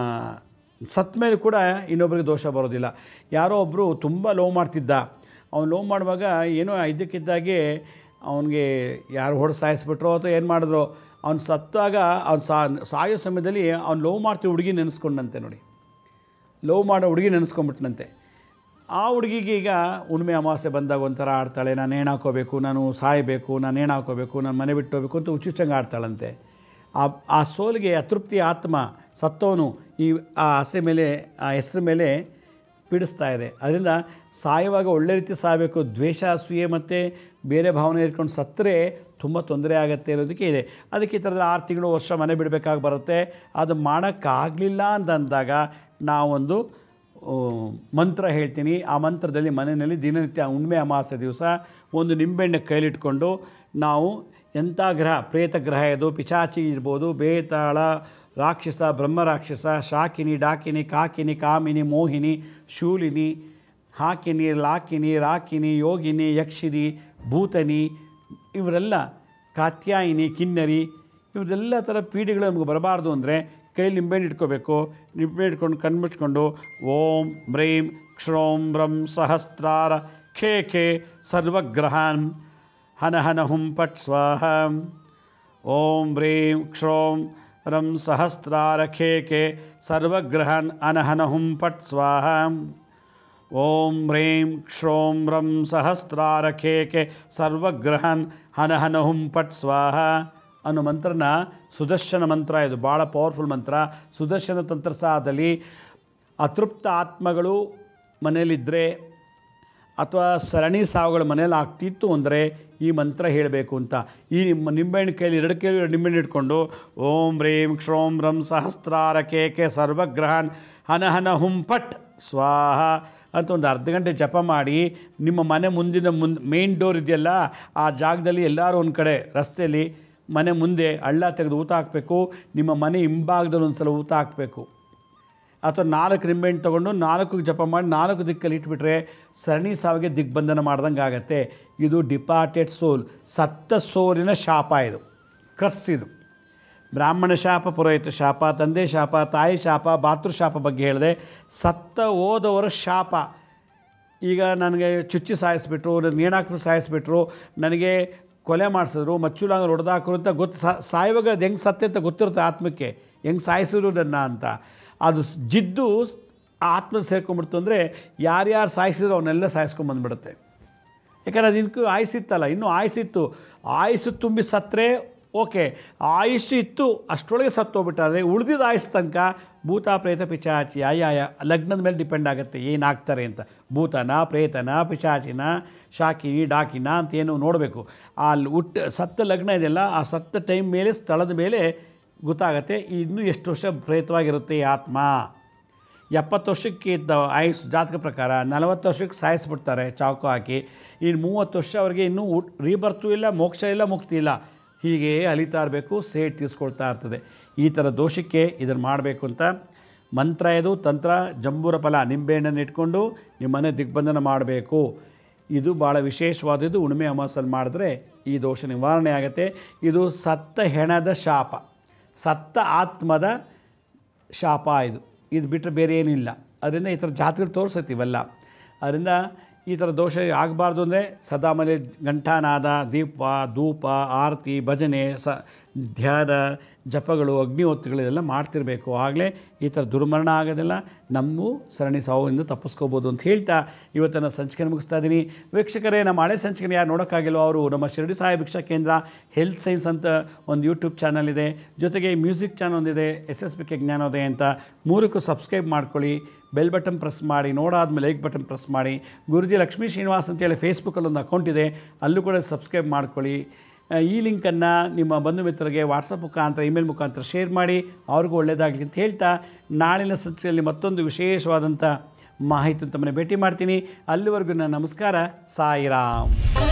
ಸತ್ತ ಮೇಲೆ ಕೂಡ ಇನ್ನೊಬ್ರಿಗೆ ದೋಷ ಬರೋದಿಲ್ಲ ಯಾರೋ ಒಬ್ಬರು ತುಂಬ ಲವ್ ಮಾಡ್ತಿದ್ದ ಅವ್ನು ಲವ್ ಮಾಡುವಾಗ ಏನೋ ಇದ್ದಕ್ಕಿದ್ದಾಗೆ ಅವನಿಗೆ ಯಾರು ಹೊಡೆದು ಸಾಯಿಸ್ಬಿಟ್ರೋ ಅಥವಾ ಏನು ಮಾಡಿದ್ರು ಅವ್ನು ಸತ್ತಾಗ ಅವ್ನು ಸಾ ಸಾಯೋ ಸಮಯದಲ್ಲಿ ಅವ್ನು ಲವ್ ಮಾಡ್ತೀವಿ ಹುಡುಗಿ ನೆನೆಸ್ಕೊಂಡಂತೆ ನೋಡಿ ಲವ್ ಮಾಡೋ ಹುಡುಗಿ ನೆನೆಸ್ಕೊಂಬಿಟ್ನಂತೆ ಆ ಹುಡುಗಿಗೆ ಈಗ ಹುಣ್ಣಿಮೆ ಅಮಾವಾಸ್ಯೆ ಬಂದಾಗ ಒಂಥರ ಆಡ್ತಾಳೆ ನಾನು ನೇಣು ಹಾಕೋಬೇಕು ನಾನು ಸಾಯಬೇಕು ನಾನು ನೇಣು ಹಾಕೋಬೇಕು ನಾನು ಮನೆ ಬಿಟ್ಟು ಹೋಗ್ಬೇಕು ಅಂತ ಹುಚ್ಚುಚ್ಚಂಗೆ ಆಡ್ತಾಳಂತೆ ಆ ಆ ಸೋಲಿಗೆ ಅತೃಪ್ತಿ ಆತ್ಮ ಸತ್ತವನು ಈ ಆ ಆಸೆ ಮೇಲೆ ಆ ಹೆಸರು ಮೇಲೆ ಪೀಡಿಸ್ತಾ ಇದೆ ಅದರಿಂದ ಸಾಯುವಾಗ ಒಳ್ಳೆ ರೀತಿ ಸಾಯಬೇಕು ದ್ವೇಷ ಅಸೂಯೆ ಮತ್ತು ಬೇರೆ ಭಾವನೆ ಇಟ್ಕೊಂಡು ಸತ್ತರೆ ತುಂಬ ತೊಂದರೆ ಆಗುತ್ತೆ ಅನ್ನೋದಕ್ಕೆ ಇದೆ ಅದಕ್ಕೆ ಈ ಥರದ ಆರು ತಿಂಗಳು ವರ್ಷ ಮನೆ ಬಿಡಬೇಕಾಗಿ ಬರುತ್ತೆ ಅದು ಮಾಡೋಕ್ಕಾಗಲಿಲ್ಲ ಅಂತ ಅಂದಾಗ ನಾವೊಂದು ಆ, ಮಂತ್ರ ಹೇಳ್ತೀನಿ ಆ ಮಂತ್ರದಲ್ಲಿ ಮನೆಯಲ್ಲಿ ದಿನನಿತ್ಯ ಹುಣ್ಣಿಮೆ ಅಮಾವಾಸ್ಯೆ ದಿವಸ ಒಂದು ನಿಂಬೆಹಣ್ಣು ಕೈಲಿಟ್ಕೊಂಡು ನಾವು ಎಂಥ ಗ್ರಹ ಪ್ರೇತ ಗ್ರಹ ಇದು ಪಿಚಾಚಿ ಇರ್ಬೋದು ಬೇತಾಳ ರಾಕ್ಷಸ ಬ್ರಹ್ಮರಾಕ್ಷಸ ಶಾಕಿನಿ ಡಾಕಿನಿ ಕಾಕಿನಿ ಕಾಮಿನಿ ಮೋಹಿನಿ ಶೂಲಿನಿ ಹಾಕಿನಿ ಲಾಕಿನಿ ರಾಕಿನಿ ಯೋಗಿನಿ ಯಕ್ಷಿನಿ ಭೂತನಿ ಇವರೆಲ್ಲ ಕಾತ್ಯಾಯಿನಿ ಕಿನ್ನರಿ ಇವರೆಲ್ಲ ಥರ ಪೀಡೆಗಳು ನಮಗೆ ಬರಬಾರ್ದು ಅಂದರೆ ಕೈಲಿ ನಿಂಬೆಹಣ್ಣು ಇಟ್ಕೋಬೇಕು ನಿಂಬೆಹಣ್ಣು ಇಟ್ಕೊಂಡು ಕಣ್ಮುಚ್ಕೊಂಡು ಓಂ ಬ್ರೈಂ ಕ್ಷೋಂ ಬ್ರಂ ಸಹಸ್ರಾರ ಖೇ ಖೇ ಸರ್ವಗ್ರಹಾನ್ ಹನ ಹನ ಹುಂ ಪಟ್ ಸ್ವಾಹ ಓಂ ಬ್ರೀಂ ಕ್ಷೋಂ ರಂ ಸಹಸ್ರಾರ ಖೇ ಖೇ ಸರ್ವಗ್ರಹಾನ್ ಅನಹನ ಹುಂ ಪಟ್ ಸ್ವಾಹ ಓಂ ಹ್ರೀಂ ಕ್ಷೋಂ ರಂ ಸಹಸ್ರಾರ ಖೇ ಖೇ ಸರ್ವಗ್ರಹನ್ ಹನ ಹನ ಹುಂ ಪಟ್ ಸ್ವಾಹ ಅನ್ನೋ ಮಂತ್ರನ ಸುದರ್ಶನ ಮಂತ್ರ ಇದು ಭಾಳ ಪವರ್ಫುಲ್ ಮಂತ್ರ ಸುದರ್ಶನ ತಂತ್ರಸಾದಲ್ಲಿ ಅತೃಪ್ತ ಆತ್ಮಗಳು ಮನೇಲಿದ್ದರೆ ಅಥವಾ ಸರಣಿ ಸಾವುಗಳು ಮನೇಲಿ ಆಗ್ತಿತ್ತು ಅಂದರೆ ಈ ಮಂತ್ರ ಹೇಳಬೇಕು ಅಂತ ಈ ನಿಮ್ಮ ನಿಂಬೆಹಣ್ಣು ಕೈಲಿ ಎರಡು ಕೈಲಿ ಎರಡು ನಿಂಬೆಹಣ್ಣು ಇಟ್ಕೊಂಡು ಓಂ ಹ್ರೀಂ ಕ್ಷೋಂ ರಂ ಸಹಸ್ರಾರ ಕೇಕೆ ಸರ್ವಗ್ರಹನ್ ಹನ ಹನ ಹುಂ ಪಟ್ ಸ್ವಾಹ ಅಂತ ಒಂದು ಅರ್ಧ ಗಂಟೆ ಜಪ ಮಾಡಿ ನಿಮ್ಮ ಮನೆ ಮುಂದಿನ ಮುಂದೆ ಮೇನ್ ಡೋರ್ ಇದೆಯಲ್ಲ ಆ ಜಾಗದಲ್ಲಿ ಎಲ್ಲರೂ ಒಂದು ಕಡೆ ರಸ್ತೆಯಲ್ಲಿ ಮನೆ ಮುಂದೆ ಹಳ್ಳ ತೆಗೆದು ಊತ ಹಾಕಬೇಕು ನಿಮ್ಮ ಮನೆ ಹಿಂಭಾಗದಲ್ಲಿ ಒಂದು ಸಲ ಊತ ಹಾಕಬೇಕು ಅಥವಾ ನಾಲ್ಕು ನಿಂಬೆಹಣ್ಣು ತೊಗೊಂಡು ನಾಲ್ಕು ಜಪ ಮಾಡಿ ನಾಲ್ಕು ದಿಕ್ಕಲ್ಲಿ ಇಟ್ಬಿಟ್ರೆ ಸರಣಿ ಸಾವಿಗೆ ದಿಗ್ಬಂಧನ ಮಾಡ್ದಂಗೆ ಆಗತ್ತೆ ಇದು ಡಿಪಾರ್ಟೆಡ್ ಸೋಲ್ ಸತ್ತ ಸೋಲಿನ ಶಾಪ ಇದು ಕರ್ಸ್ ಇದು ಬ್ರಾಹ್ಮಣ ಶಾಪ ಪುರೋಹಿತ ಶಾಪ ತಂದೆ ಶಾಪ ತಾಯಿ ಶಾಪ ಭಾತೃಶಾಪ ಬಗ್ಗೆ ಹೇಳಿದೆ ಸತ್ತ ಹೋದವರ ಶಾಪ ಈಗ ನನಗೆ ಚುಚ್ಚಿ ಸಾಯಿಸ್ಬಿಟ್ರು ನನಗೆ ನೇಣಾಕ್ಬಿಟ್ಟು ಸಾಯಿಸ್ಬಿಟ್ರು ನನಗೆ ಕೊಲೆ ಮಾಡಿಸಿದ್ರು ಮಚ್ಚುಲಾಂಗ ಹೊಡೆದಾಕರು ಅಂತ ಗೊತ್ತು ಸಾ- ಸಾಯುವಾಗ ಅದು ಹೆಂಗೆ ಸತ್ತೆ ಅಂತ ಗೊತ್ತಿರುತ್ತೆ ಆತ್ಮಕ್ಕೆ ಹೆಂಗೆ ಸಾಯಿಸಿದ್ರು ನನ್ನ ಅಂತ ಅದು ಸ್- ಜಿದ್ದು ಸ್- ಆ ಆತ್ಮ ಸೇರ್ಕೊಂಡ್ಬಿಡ್ತು ಅಂದರೆ ಯಾರ್ಯಾರು ಸಾಯಿಸಿದ್ರು ಅವನ್ನೆಲ್ಲ ಸಾಯಿಸ್ಕೊಂಬಂದ್ಬಿಡುತ್ತೆ ಯಾಕಂದ್ರೆ ಅದಕ್ಕೂ ಆಯುಸ್ಸಿತ್ತಲ್ಲ ಇನ್ನೂ ಆಯುಸ್ಸಿತ್ತು ಆಯುಸ್ಸು ತುಂಬಿ ಸತ್ತರೆ ಓಕೆ ಆಯುಷ್ಯ ಇತ್ತು ಅಷ್ಟರೊಳಗೆ ಸತ್ತೋಗ್ಬಿಟ್ಟಾದ್ರೆ ಉಳಿದಿದ್ದ ಆಯುಸ್ ತನಕ ಭೂತ ಪ್ರೇತ ಪಿಚಾಚಿ ಆಯಾಯ ಲಗ್ನದ ಮೇಲೆ ಡಿಪೆಂಡ್ ಆಗುತ್ತೆ ಏನಾಗ್ತಾರೆ ಅಂತ ಭೂತನ ಪ್ರೇತನ ಪಿಚಾಚಿನ ಶಾಕಿನಿ ಡಾಕಿನ ಅಂತ ಏನು ನೋಡಬೇಕು ಅಲ್ಲಿ ಹುಟ್ಟು ಸತ್ತ ಲಗ್ನ ಇದೆಯಲ್ಲ ಆ ಸತ್ತ ಟೈಮ್ ಮೇಲೆ ಸ್ಥಳದ ಮೇಲೆ ಗೊತ್ತಾಗತ್ತೆ ಇನ್ನೂ ಎಷ್ಟು ವರ್ಷ ಪ್ರೇತವಾಗಿರುತ್ತೆ ಈ ಆತ್ಮ ಎಪ್ಪತ್ತು ವರ್ಷಕ್ಕೆ ಇದ್ದ ಆಯುಸ್ ಜಾತಕ ಪ್ರಕಾರ ನಲವತ್ತು ವರ್ಷಕ್ಕೆ ಸಾಯಿಸ್ಬಿಡ್ತಾರೆ ಚಾಕು ಹಾಕಿ ಇನ್ನು ಮೂವತ್ತು ವರ್ಷ ಅವ್ರಿಗೆ ಇನ್ನೂ ರೀಬರ್ತು ಇಲ್ಲ ಮೋಕ್ಷ ಇಲ್ಲ ಮುಕ್ತಿ ಇಲ್ಲ ಹೀಗೆ ಅಲಿತಾ ಇರಬೇಕು ಸೇಟ್ ತೀರಿಸ್ಕೊಳ್ತಾ ಇರ್ತದೆ ಈ ಥರ ದೋಷಕ್ಕೆ ಇದನ್ನು ಮಾಡಬೇಕು ಅಂತ ಮಂತ್ರ ಇದು ತಂತ್ರ ಜಂಬೂರ ಫಲ ನಿಂಬೆಹಣ್ಣನ್ನು ಇಟ್ಕೊಂಡು ನಿಮ್ಮನೆ ದಿಗ್ಬಂಧನ ಮಾಡಬೇಕು ಇದು ಭಾಳ ವಿಶೇಷವಾದದ್ದು ಉಣ್ಮೆ ಅಮಾಸಲ್ಲಿ ಮಾಡಿದ್ರೆ ಈ ದೋಷ ನಿವಾರಣೆ ಆಗುತ್ತೆ ಇದು ಸತ್ತ ಹೆಣದ ಶಾಪ ಸತ್ತ ಆತ್ಮದ ಶಾಪ ಇದು ಇದು ಬಿಟ್ಟರೆ ಬೇರೆ ಏನಿಲ್ಲ ಅದರಿಂದ ಈ ಥರ ಜಾತಿಗಳು ತೋರಿಸುತ್ತೀವಲ್ಲ ಅದರಿಂದ ಈ ಥರ ದೋಷ ಆಗಬಾರ್ದು ಅಂದರೆ ಸದಾ ಮನೆ ಘಂಟಾನಾದ ದೀಪ ಧೂಪ ಆರತಿ ಭಜನೆ ಸ ಧ್ಯಾನ ಜಪಗಳು ಅಗ್ನಿಹೊತ್ತುಗಳು ಇದೆಲ್ಲ ಮಾಡ್ತಿರಬೇಕು ಆಗಲೇ ಈ ಥರ ದುರ್ಮರಣ ಆಗೋದಿಲ್ಲ ನಮ್ಮ ಸರಣಿ ಸಾವಿಂದ ತಪ್ಪಿಸ್ಕೋಬೋದು ಅಂತ ಹೇಳ್ತಾ ಇವತ್ತಿನ ಸಂಚಿಕೆ ಮುಗಿಸ್ತಾ ಇದ್ದೀನಿ ವೀಕ್ಷಕರೇ ನಮ್ಮ ಹಳೆ ಸಂಚಿಕೆನ ಯಾರು ನೋಡೋಕ್ಕಾಗಿಲ್ಲೋ ಅವರು ನಮ್ಮ ಶಿರಡಿ ಸಾಯಿ ಭಿಕ್ಷಾ ಕೇಂದ್ರ ಹೆಲ್ತ್ ಸೈನ್ಸ್ ಅಂತ ಒಂದು ಯೂಟ್ಯೂಬ್ ಚಾನಲ್ ಇದೆ ಜೊತೆಗೆ ಮ್ಯೂಸಿಕ್ ಚಾನಲ್ ಒಂದಿದೆ ಎಸ್ ಎಸ್ ಬಿ ಕೆ ಜ್ಞಾನೋದಯ ಅಂತ ಮೂರಕ್ಕೂ ಸಬ್ಸ್ಕ್ರೈಬ್ ಮಾಡ್ಕೊಳ್ಳಿ ಬೆಲ್ ಬಟನ್ ಪ್ರೆಸ್ ಮಾಡಿ ನೋಡಾದ್ಮೇಲೆ ಲೈಕ್ ಬಟನ್ ಪ್ರೆಸ್ ಮಾಡಿ ಗುರುಜಿ ಲಕ್ಷ್ಮೀ ಶ್ರೀನಿವಾಸ್ ಅಂತೇಳಿ ಫೇಸ್ಬುಕ್ಕಲ್ಲಿ ಒಂದು ಅಕೌಂಟ್ ಇದೆ ಅಲ್ಲೂ ಕೂಡ ಸಬ್ಸ್ಕ್ರೈಬ್ ಮಾಡ್ಕೊಳ್ಳಿ ಆ, ಈ ಲಿಂಕನ್ನು ನಿಮ್ಮ ಬಂಧು ಮಿತ್ರರಿಗೆ ವಾಟ್ಸಪ್ ಮುಖಾಂತರ ಇಮೇಲ್ ಮುಖಾಂತರ ಶೇರ್ ಮಾಡಿ ಅವ್ರಿಗೂ ಒಳ್ಳೆಯದಾಗಲಿ ಅಂತ ಹೇಳ್ತಾ ನಾಳಿನ ಸಂಚಿಕೆಯಲ್ಲಿ ಮತ್ತೊಂದು ವಿಶೇಷವಾದಂಥ ಮಾಹಿತಿ ತಮ್ಮನ್ನು ಭೇಟಿ ಮಾಡ್ತೀನಿ ಅಲ್ಲಿವರೆಗೂ ನನ್ನ ನಮಸ್ಕಾರ ಸಾಯಿರಾಮ್